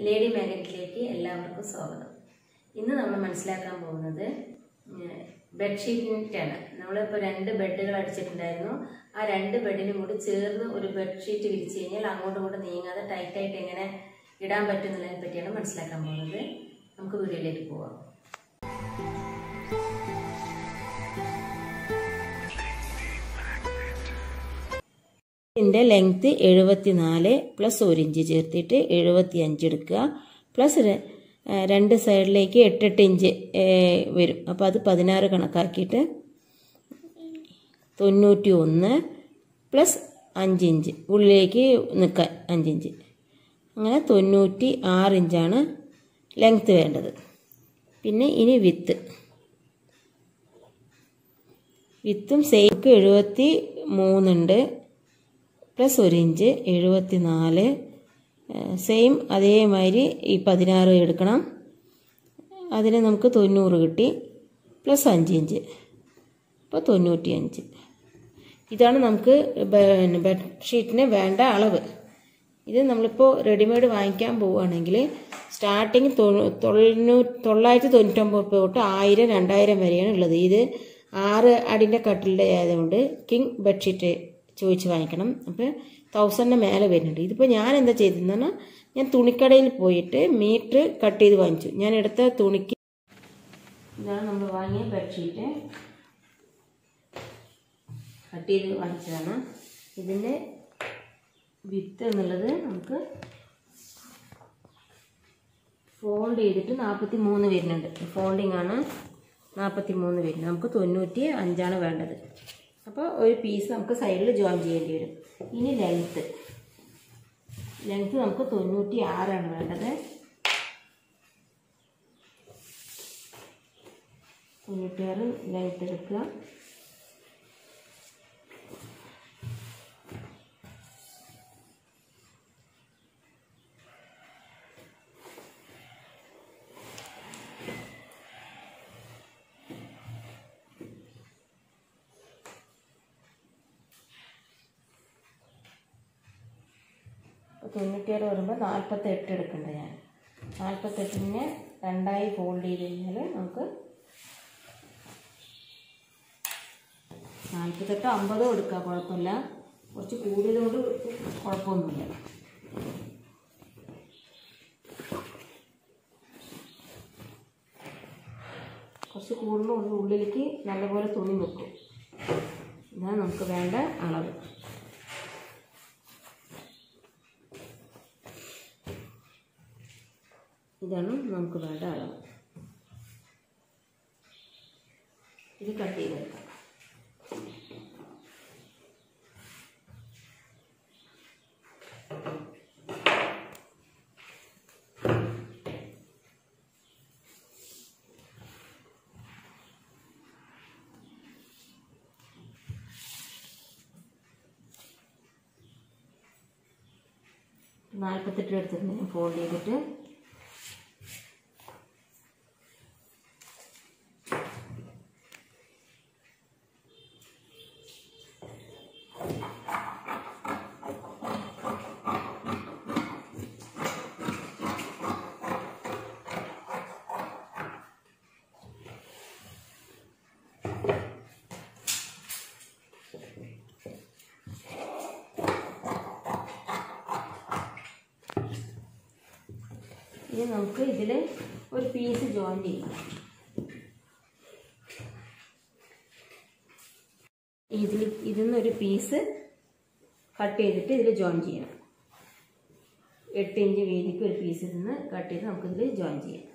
lady മാഗറ്റിലേക്ക് എല്ലാവർക്കും സ്വാഗതം ഇന്ന് നമ്മൾ മനസ്സിലാക്കാൻ പോകുന്നത് ബെഡ്ഷീറ്റിൻ്റെയാണ് നമ്മളിപ്പോൾ രണ്ട് ബെഡുകൾ അടിച്ചിട്ടുണ്ടായിരുന്നു ആ രണ്ട് ബെഡിനും കൂടി ചേർന്ന് ഒരു ബെഡ്ഷീറ്റ് വിരിച്ചു കഴിഞ്ഞാൽ അങ്ങോട്ടും ഇങ്ങോട്ടും നീങ്ങാതെ ടൈറ്റായിട്ട് എങ്ങനെ ഇടാൻ പറ്റുന്നതിനെ പറ്റിയാണ് മനസ്സിലാക്കാൻ പോകുന്നത് നമുക്ക് വീഡിയോയിലേക്ക് പോവാം ഇതിൻ്റെ ലെങ്ത്ത് എഴുപത്തി നാല് പ്ലസ് ഒരു ഇഞ്ച് ചേർത്തിട്ട് എഴുപത്തി അഞ്ച് എടുക്കുക പ്ലസ് രണ്ട് സൈഡിലേക്ക് എട്ടെട്ട് ഇഞ്ച് വരും അപ്പോൾ അത് പതിനാറ് കണക്കാക്കിയിട്ട് തൊണ്ണൂറ്റി ഒന്ന് പ്ലസ് അഞ്ച് ഇഞ്ച് ഉള്ളിലേക്ക് നിൽക്കാൻ അഞ്ചിഞ്ച് അങ്ങനെ തൊണ്ണൂറ്റി ആറ് ഇഞ്ചാണ് ലെങ്ത്ത് വേണ്ടത് പിന്നെ ഇനി വിത്ത് വിത്തും സെയിക്ക് എഴുപത്തി മൂന്നുണ്ട് പ്ലസ് ഒരു ഇഞ്ച് എഴുപത്തി നാല് സെയിം അതേമാതിരി ഈ പതിനാറ് എടുക്കണം അതിന് നമുക്ക് തൊണ്ണൂറ് കിട്ടി പ്ലസ് അഞ്ച് ഇഞ്ച് അപ്പോൾ തൊണ്ണൂറ്റി അഞ്ച് ഇതാണ് നമുക്ക് ബെഡ്ഷീറ്റിന് വേണ്ട അളവ് ഇത് നമ്മളിപ്പോൾ റെഡിമെയ്ഡ് വാങ്ങിക്കാൻ പോവുകയാണെങ്കിൽ സ്റ്റാർട്ടിങ് തൊണ്ണൂ തൊള്ളായിരത്തി തൊണ്ണൂറ്റൊമ്പത് രൂപ തൊട്ട് ആയിരം രണ്ടായിരം വരെയാണ് ഉള്ളത് ഇത് ആറ് അടിൻ്റെ കട്ടിലിൻ്റെ ആയതുകൊണ്ട് കിങ് ബെഡ്ഷീറ്റ് ചോദിച്ച് വാങ്ങിക്കണം അപ്പോൾ തൗസൻഡിന് മേലെ വരുന്നുണ്ട് ഇതിപ്പോൾ ഞാൻ എന്താ ചെയ്തതെന്ന് പറഞ്ഞാൽ ഞാൻ തുണിക്കടയിൽ പോയിട്ട് മീറ്റർ കട്ട് ചെയ്ത് വാങ്ങിച്ചു ഞാൻ എടുത്ത തുണിക്ക് ഇതാണ് നമ്മൾ വാങ്ങിയ ബെഡ്ഷീറ്റ് കട്ട് ചെയ്ത് വാങ്ങിച്ചതാണ് ഇതിൻ്റെ വിത്ത് എന്നുള്ളത് നമുക്ക് ഫോൾഡ് ചെയ്തിട്ട് നാൽപ്പത്തി മൂന്ന് വരുന്നുണ്ട് ഫോൾഡിംഗ് ആണ് നാൽപ്പത്തി മൂന്ന് വരുന്നത് നമുക്ക് തൊണ്ണൂറ്റി അഞ്ചാണ് വേണ്ടത് അപ്പോൾ ഒരു പീസ് നമുക്ക് സൈഡിൽ ജോയിൻ ചെയ്യേണ്ടി വരും ഇനി ലെങ്ത്ത് ലെങ്ത്ത് നമുക്ക് തൊണ്ണൂറ്റി ആറാണ് വേണ്ടത് തൊണ്ണൂറ്റിയാറ് ലെങ്ത്ത് എടുക്കുക തൊണ്ണൂറ്റിയേഴ് വരുമ്പോൾ നാൽപ്പത്തെട്ട് എടുക്കണ്ട ഞാൻ നാൽപ്പത്തെട്ടിനെ രണ്ടായി ഫോൾഡ് ചെയ്ത് കഴിഞ്ഞാൽ നമുക്ക് നാൽപ്പത്തെട്ടോ അമ്പതോ എടുക്കാം കുഴപ്പമില്ല കുറച്ച് കൂടിയതുകൊണ്ട് കുഴപ്പമൊന്നുമില്ല കുറച്ച് കൂടുമ്പോൾ ഒന്ന് ഉള്ളിലേക്ക് നല്ലപോലെ തുണി വെക്കും ഇതാണ് നമുക്ക് വേണ്ട അളവ് ഇതാണ് നമുക്ക് വേണ്ട അളവ് ഇത് കട്ട് ചെയ്തെടുക്കാം നാൽപ്പത്തെട്ട് എടുത്തിട്ടുണ്ട് ഫോൾഡ് ചെയ്തിട്ട് ഇനി നമുക്ക് ഇതിൽ ഒരു പീസ് ജോയിൻ ചെയ്യാം ഇതിൽ ഇതിൽ നിന്നൊരു പീസ് കട്ട് ചെയ്തിട്ട് ഇതിൽ ജോയിൻ ചെയ്യണം എട്ട് ഇഞ്ച് വീതിക്ക് ഒരു പീസിൽ നിന്ന് കട്ട് ചെയ്ത് നമുക്കിതിൽ ജോയിൻ ചെയ്യാം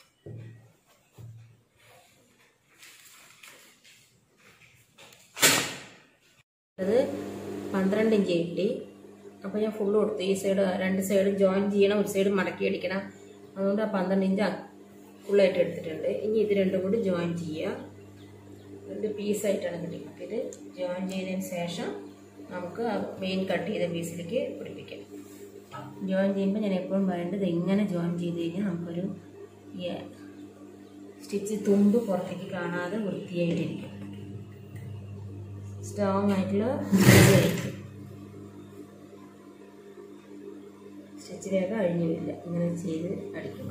അത് പന്ത്രണ്ട് ഇഞ്ച് കിട്ടി അപ്പോൾ ഞാൻ ഫുള്ള് കൊടുത്തു ഈ സൈഡ് രണ്ട് സൈഡ് ജോയിൻ ചെയ്യണം ഒരു സൈഡ് മടക്കി അടിക്കണം അതുകൊണ്ട് ആ പന്ത്രണ്ട് ഇഞ്ച് ഫുള്ളായിട്ട് എടുത്തിട്ടുണ്ട് ഇനി ഇത് രണ്ടും കൂടി ജോയിൻ ചെയ്യുക രണ്ട് പീസായിട്ടാണ് കിട്ടിയത് ജോയിൻ ചെയ്തതിന് ശേഷം നമുക്ക് മെയിൻ കട്ട് ചെയ്ത പീസിലേക്ക് പിടിപ്പിക്കാം ജോയിൻ ചെയ്യുമ്പോൾ ഞാൻ എപ്പോഴും പറയേണ്ടത് ഇങ്ങനെ ജോയിൻ ചെയ്ത് കഴിഞ്ഞാൽ നമുക്കൊരു സ്റ്റിച്ച് തുമ്പ് പുറത്തേക്ക് കാണാതെ വൃത്തിയായിട്ടിരിക്കും സ്ട്രോങ് ആയിട്ടുള്ള ആയിരിക്കും സ്റ്റിച്ച് സ്റ്റിച്ച് വേഗം അഴിഞ്ഞു വരില്ല ഇങ്ങനെ ചെയ്ത് അടിക്കുമ്പോൾ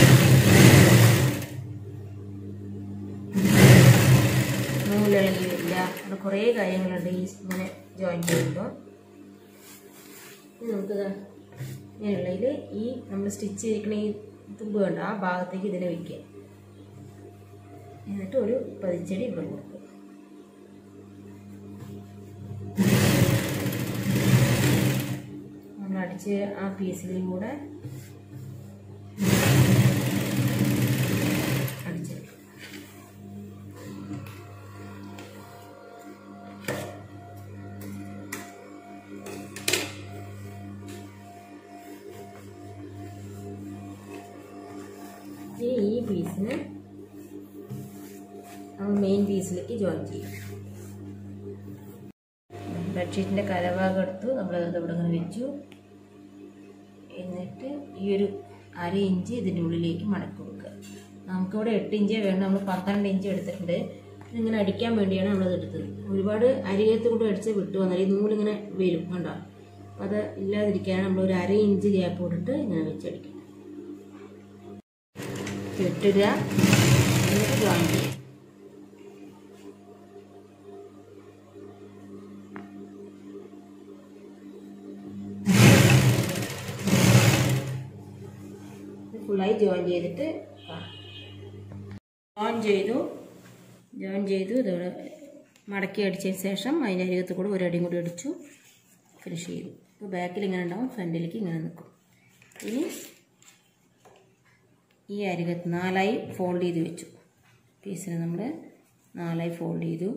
നൂലഴകി വരില്ല അങ്ങനെ കുറേ കാര്യങ്ങളുണ്ട് ഈ ഇങ്ങനെ ജോയിൻ ചെയ്യുമ്പോൾ ഇനി നമുക്കിത് ഇങ്ങനെയുള്ളതിൽ ഈ നമ്മൾ സ്റ്റിച്ച് ചെയ്തിരിക്കുന്ന ഈ തുമ്പ് കണ്ട ആ ഭാഗത്തേക്ക് ഇതിനെ വയ്ക്കുക എന്നിട്ട് ഒരു പതിച്ചടി ഇവിടെ കൊടുക്കുക നമ്മൾ അടിച്ച് ആ പീസിലും കൂടെ അടിച്ചെടുക്കും ഇനി ഈ പീസിന് നമ്മൾ മെയിൻ പീസിലേക്ക് ജോയിൻ ചെയ്യും ബെഡ്ഷീറ്റിൻ്റെ കരഭാഗം എടുത്തു നമ്മൾ അത് ഇവിടെ ഇങ്ങനെ വെച്ചു എന്നിട്ട് ഈ ഒരു അര ഇഞ്ച് ഇതിൻ്റെ ഉള്ളിലേക്ക് മടക്കി കൊടുക്കുക നമുക്കിവിടെ എട്ട് ഇഞ്ചേ വേണ്ട നമ്മൾ പന്ത്രണ്ട് ഇഞ്ച് എടുത്തിട്ടുണ്ട് ഇതിങ്ങനെ അടിക്കാൻ വേണ്ടിയാണ് നമ്മളത് എടുത്തത് ഒരുപാട് അരികത്ത് കൂടെ അടിച്ച് വിട്ടു വന്നാൽ ഈ നൂലിങ്ങനെ വരും കണ്ടോ അപ്പം അത് ഇല്ലാതിരിക്കാൻ നമ്മൾ ഒരു അര ഇഞ്ച് ഗ്യാപ്പ് കൊടുത്തിട്ട് ഇങ്ങനെ വെച്ചടിക്കും കെട്ടുക എന്നിട്ട് ജോയിൻ ചെയ്യുക ഫുള്ളായി ജോയിൻ ചെയ്തിട്ട് ജോയിൻ ചെയ്തു ജോയിൻ ചെയ്തു ഇതോടെ മടക്കി അടിച്ചതിന് ശേഷം അതിനരികത്ത് കൂടെ ഒരടിയും കൂടി അടിച്ചു ഫിനിഷ് ചെയ്തു ഇപ്പോൾ ബാക്കിൽ ഇങ്ങനെ ഉണ്ടാവും ഫ്രണ്ടിലേക്ക് ഇങ്ങനെ നിൽക്കും ഇനി ഈ അരികത്ത് നാലായി ഫോൾഡ് ചെയ്ത് വെച്ചു പീസിന് നമ്മൾ നാലായി ഫോൾഡ് ചെയ്തു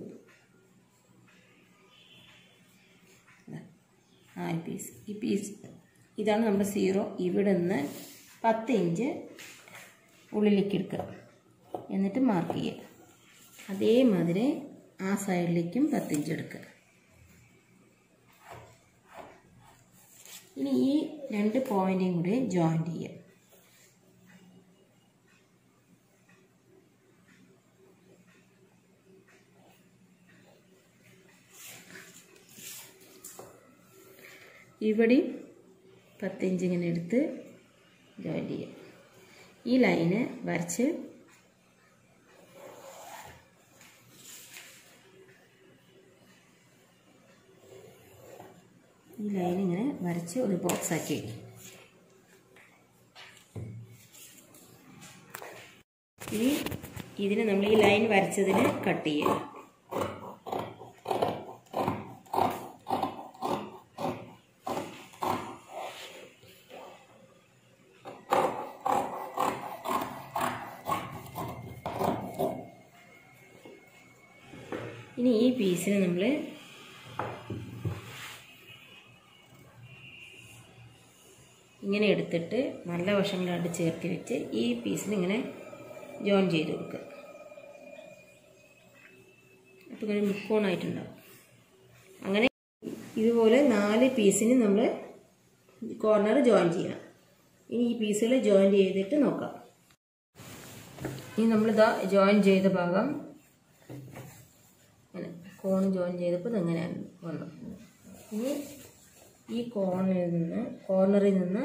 ഇതാ, നാല് പീസ് ഈ പീസ് ഇതാണ് നമ്മുടെ സീറോ ഇവിടെ നിന്ന് പത്ത് ഇഞ്ച് ഉള്ളിലേക്ക് എടുക്കുക എന്നിട്ട് മാർക്ക് ചെയ്യുക അതേമാതിരി ആ സൈഡിലേക്കും പത്ത് ഇഞ്ച് എടുക്കുക ഇനി ഈ രണ്ട് പോയിന്റും കൂടി ജോയിൻ ചെയ്യുക ഇവിടെയും പത്തിഞ്ച് ഇങ്ങനെ എടുത്ത് ജോയിൻ ചെയ്യുക ഈ ലൈന് വരച്ച് ഈ ലൈൻ ഇങ്ങനെ വരച്ച് ഒരു ബോക്സ് ആക്കി വയ്ക്കും ഇനി ഇതിന് നമ്മൾ ഈ ലൈൻ വരച്ചതിന് കട്ട് ചെയ്യുക ഇനി ഈ പീസിന് നമ്മൾ ഇങ്ങനെ എടുത്തിട്ട് നല്ല വശങ്ങളായിട്ട് ചേർത്ത് വെച്ച് ഈ പീസിന് ഇങ്ങനെ ജോയിൻ ചെയ്ത് കൊടുക്കുക അപ്പോൾ ഇങ്ങനെ മുക്കോണായിട്ടുണ്ടാവും അങ്ങനെ ഇതുപോലെ നാല് പീസിന് നമ്മൾ കോർണർ ജോയിൻ ചെയ്യണം ഇനി ഈ പീസുകൾ ജോയിൻ ചെയ്തിട്ട് നോക്കാം ഇനി നമ്മളിതാ ജോയിൻ ചെയ്ത ഭാഗം അങ്ങനെ കോൺ ജോയിൻ ചെയ്തപ്പോൾ ഇതെങ്ങനെ വന്നു ഇനി ഈ കോണിൽ നിന്ന് കോർണറിൽ നിന്ന്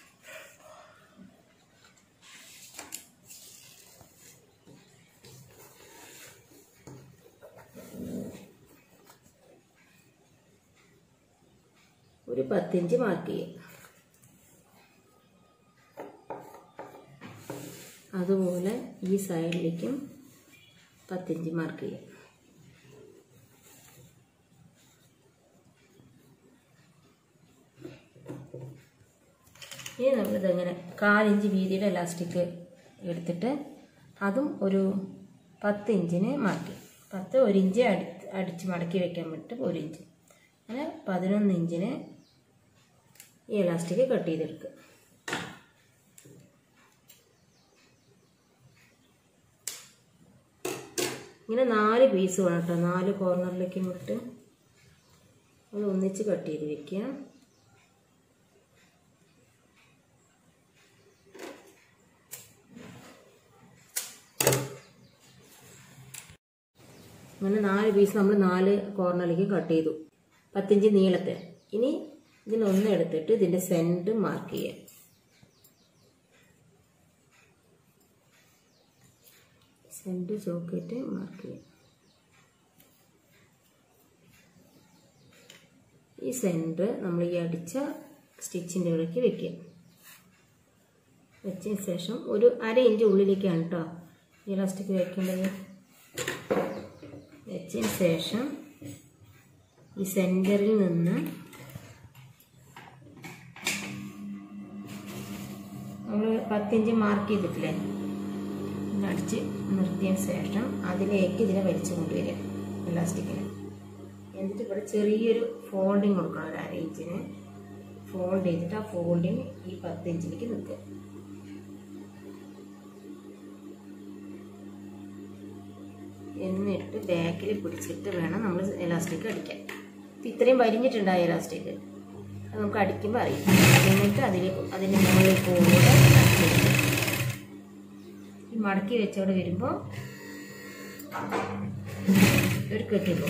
ഒരു പത്തിഞ്ച് മാർക്ക് ചെയ്യുക അതുപോലെ ഈ സൈഡിലേക്കും പത്തിഞ്ച് മാർക്ക് ചെയ്യുക ഇനി നമ്മളിതങ്ങനെ കാലിഞ്ച് വീതിയുടെ ഇലാസ്റ്റിക് എടുത്തിട്ട് അതും ഒരു പത്ത് ഇഞ്ചിന് മാറ്റി പത്ത് ഒരു ഇഞ്ച് അടി അടിച്ച് മടക്കി വെക്കാൻ വേണ്ടിയിട്ട് ഒരു ഇഞ്ച് അങ്ങനെ പതിനൊന്ന് ഇഞ്ചിന് ഈ ഇലാസ്റ്റിക് കട്ട് ചെയ്തെടുക്കുക ഇങ്ങനെ നാല് പീസ് വേണം കേട്ടോ നാല് കോർണറിലേക്കും വിട്ട് അത് ഒന്നിച്ച് കട്ട് ചെയ്ത് വെക്കുക അങ്ങനെ നാല് പീസ് നമ്മൾ നാല് കോർണറിലേക്ക് കട്ട് ചെയ്തു പത്തിഞ്ച് നീളത്തെ ഇനി ഇതിനൊന്ന് എടുത്തിട്ട് ഇതിൻ്റെ സെൻറ്റർ മാർക്ക് ചെയ്യുക സെൻറ്റർ ചോക്കറ്റ് മാർക്ക് ചെയ്യാം ഈ സെൻറ്റർ നമ്മൾ ഈ അടിച്ച സ്റ്റിച്ചിൻ്റെ ഇടയ്ക്ക് വെക്കുക വെച്ചതിന് ശേഷം ഒരു അര ഇഞ്ച് ഉള്ളിലേക്കാണ് കേട്ടോ ഇലാസ്റ്റിക് വെക്കേണ്ടത് വെച്ചതിന് ശേഷം ഈ സെൻറ്ററിൽ നിന്ന് നമ്മൾ പത്തിഞ്ച് മാർക്ക് ചെയ്തിട്ടില്ലേ ഇങ്ങനെ അടിച്ച് നിർത്തിയതിന് ശേഷം അതിലേക്ക് ഇതിനെ വലിച്ചു കൊണ്ടുവരിക ഇലാസ്റ്റിക്കിന് എന്നിട്ട് ഇവിടെ ചെറിയൊരു ഫോൾഡിങ് കൊടുക്കണം ഒരു അര ഇഞ്ചിന് ഫോൾഡ് ചെയ്തിട്ട് ആ ഫോൾഡിങ് ഈ പത്ത് ഇഞ്ചിലേക്ക് നിൽക്കുക എന്നിട്ട് ബാക്കിൽ പിടിച്ചിട്ട് വേണം നമ്മൾ എലാസ്റ്റിക് അടിക്കാൻ ഇപ്പം ഇത്രയും വരിഞ്ഞിട്ടുണ്ടായ എലാസ്റ്റിക് അത് നമുക്ക് അടിക്കുമ്പോൾ അറിയാം എന്നിട്ട് അതിൽ അതിൻ്റെ മുകളിൽ കൂടെ അടിച്ചെടുക്കും ഈ മടക്കി വെച്ചവിടെ വരുമ്പോൾ ഒരു കെട്ടിപ്പോ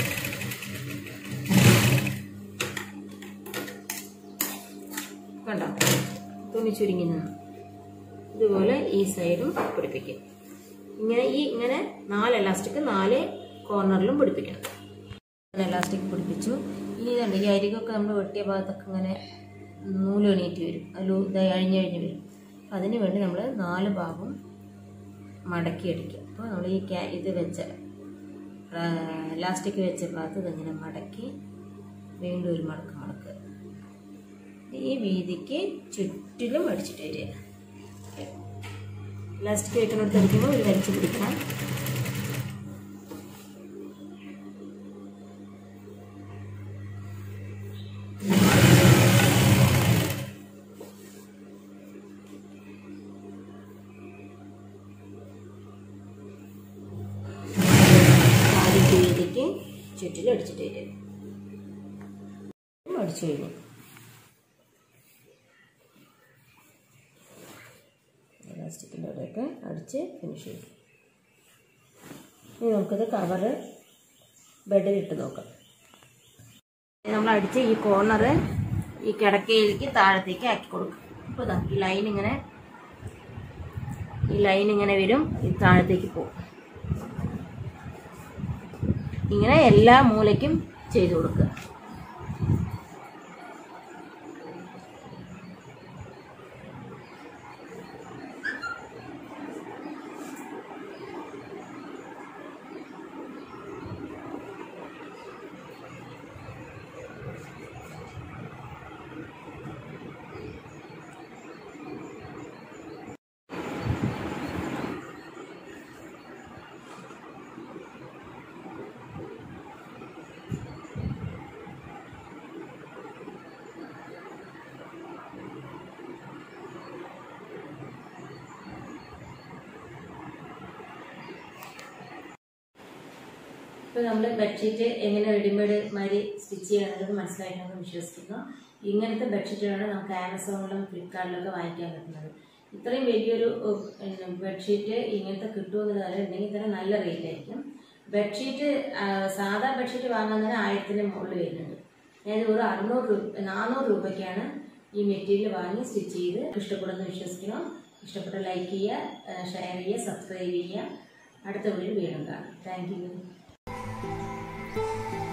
കണ്ടോ തുണി ചുരുങ്ങി നിന്ന് ഇതുപോലെ ഈ സൈഡും പിടിപ്പിക്കും ഇങ്ങനെ ഈ ഇങ്ങനെ നാല് എലാസ്റ്റിക് നാല് കോർണറിലും പിടിപ്പിക്കണം എലാസ്റ്റിക് പിടിപ്പിച്ചു ഇനി ഇതുണ്ട് ഈ അരികൊക്കെ നമ്മൾ വെട്ടിയ ഭാഗത്തൊക്കെ ഇങ്ങനെ നൂല് എണീറ്റ് വരും അതിൽ ഇതായി അഴിഞ്ഞഴിഞ്ഞ് വരും അപ്പം അതിന് വേണ്ടി നമ്മൾ നാല് ഭാഗം മടക്കി അടിക്കും അപ്പോൾ നമ്മൾ ഈ ക്യാ ഇത് വെച്ച എലാസ്റ്റിക് വെച്ച ഭാഗത്ത് ഇതിങ്ങനെ മടക്കി വീണ്ടും ഒരു മടക്ക് മടക്കുക ഈ വീതിക്ക് ചുറ്റിലും അടിച്ചിട്ട് വരിക ഇലാസ്റ്റിക് വെക്കുന്നിടത്ത് അടിക്കുമ്പോൾ ഒരു വലിച്ചു പിടിക്കണം ആദ്യത്തെ വീതിക്ക് ചുറ്റിലും അടിച്ചിട്ട് വരിക അടിച്ചു കഴിഞ്ഞു ഇലാസ്റ്റിക്കിൻ്റെ അവിടെയൊക്കെ അടിച്ച് ഫിനിഷ് ചെയ്യും ഇനി നമുക്കിത് കവറ് ബെഡിലിട്ട് നോക്കാം നമ്മൾ അടിച്ച ഈ കോർണർ ഈ കിടക്കയിലേക്ക് താഴത്തേക്ക് ആക്കി കൊടുക്കും അപ്പോൾ ഇതാ ഈ ലൈൻ ഇങ്ങനെ ഈ ലൈൻ ഇങ്ങനെ വരും ഈ താഴത്തേക്ക് പോകും ഇങ്ങനെ എല്ലാ മൂലയ്ക്കും ചെയ്തു കൊടുക്കുക ഇപ്പോൾ നമ്മൾ ബെഡ്ഷീറ്റ് എങ്ങനെ റെഡിമെയ്ഡ് മാതിരി സ്റ്റിച്ച് ചെയ്യണമെന്നത് മനസ്സിലായിട്ടുണ്ടെന്ന് വിശ്വസിക്കുന്നു ഇങ്ങനത്തെ ബെഡ്ഷീറ്റുകളാണ് നമുക്ക് ആമസോണിലും ഫ്ലിപ്കാർട്ടിലൊക്കെ വാങ്ങിക്കാൻ പറ്റുന്നത് ഇത്രയും വലിയൊരു ഉം, ബെഡ്ഷീറ്റ് ഇങ്ങനത്തെ കിട്ടുമെന്നുള്ള കാര്യം ഉണ്ടെങ്കിൽ തന്നെ നല്ല റേറ്റ് ആയിരിക്കും ബെഡ്ഷീറ്റ് ആ, സാധാ ബെഡ്ഷീറ്റ് വാങ്ങാൻ തന്നെ ആയിരത്തിന് മുകളിൽ വരുന്നുണ്ട് അതായത് ഒരു അറുന്നൂറ് രൂപ നാനൂറ് രൂപയ്ക്കാണ് ഈ മെറ്റീരിയൽ വാങ്ങി സ്റ്റിച്ച് ചെയ്ത് ഇഷ്ടപ്പെടുമെന്ന് വിശ്വസിക്കണം ഇഷ്ടപ്പെട്ട ലൈക്ക് ചെയ്യുക ഷെയർ ചെയ്യുക സബ്സ്ക്രൈബ് ചെയ്യുക അടുത്ത വീഡിയോ വീണ്ടും കാണാം താങ്ക് യു